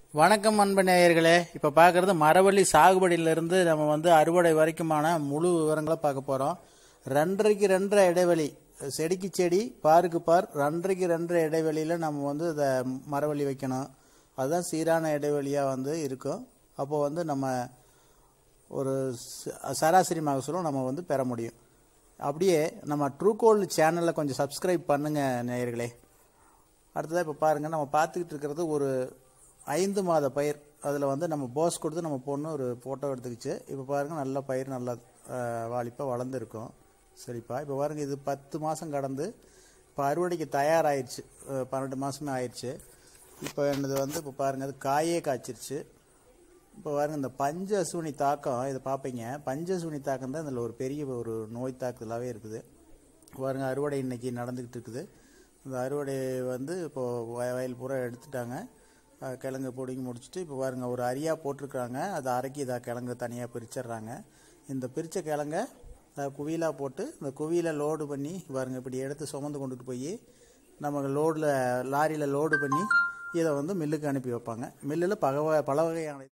வணக்கம் அன்பு நேயர்களே இப்போ பார்க்குறது மரவள்ளி சாகுபடியிலிருந்து நம்ம வந்து அறுவடை வரைக்குமான முழு விவரங்களை பார்க்க போகிறோம் ரெண்டரைக்கு ரெண்டரை இடைவெளி செடிக்கு செடி பாருக்கு பார் ரெண்டரைக்கு ரெண்டரை இடைவெளியில் நம்ம வந்து இதை மரவள்ளி வைக்கணும் அதுதான் சீரான இடைவெளியாக வந்து இருக்கும் அப்போ வந்து நம்ம ஒரு ச- சராசரி மகசூலும் நம்ம வந்து பெற முடியும் அப்படியே நம்ம ட்ரூகோல்டு சேனலை கொஞ்சம் சப்ஸ்கிரைப் பண்ணுங்க நேயர்களே அடுத்ததாக இப்போ பாருங்கள் நம்ம பார்த்துக்கிட்டு இருக்கிறது ஒரு ஐந்து மாத பயிர் அதில் வந்து நம்ம போஸ் கொடுத்து நம்ம பொண்ணு ஒரு ஃபோட்டோ எடுத்துக்கிச்சு இப்போ பாருங்கள் நல்ல பயிர் நல்லா வாலிப்பாக வளர்ந்துருக்கும் சரிப்பா இப்போ பாருங்கள் இது பத்து மாதம் கடந்து இப்போ அறுவடைக்கு தயாராகிடுச்சு அஹ், பன்னெண்டு மாதமே ஆயிடுச்சு இப்போ என்னது வந்து இப்போ பாருங்கள் அது காயே காய்ச்சிருச்சு இப்போ பாருங்க இந்த பஞ்ச அசுவினி தாக்கம் இதை பார்ப்பீங்க பஞ்ச அசுவினி தாக்கம் தான் இதில் ஒரு பெரிய ஒரு நோய் தாக்குதலாகவே இருக்குது பாருங்க அறுவடை இன்னைக்கு நடந்துக்கிட்டு இருக்குது இந்த அறுவடை வந்து இப்போது வயல் பூரா எடுத்துட்டாங்க அஹ் கிழங்கு பிடிங்கி முடிச்சுட்டு இப்போ பாருங்க ஒரு அரியா போட்டிருக்காங்க அதை அரைக்கி இதாக கிழங்கு தனியாக பிரிச்சிடுறாங்க இந்த பிரித்த கிழங்க குவியலாக போட்டு இந்த குவியில் லோடு பண்ணி பாருங்க இப்படி எடுத்து சுமந்து கொண்டுட்டு போய் நம்ம லோடில் லாரியில் லோடு பண்ணி இதை வந்து மில்லுக்கு அனுப்பி வைப்பாங்க மில்லில் பல வகை பல வகையான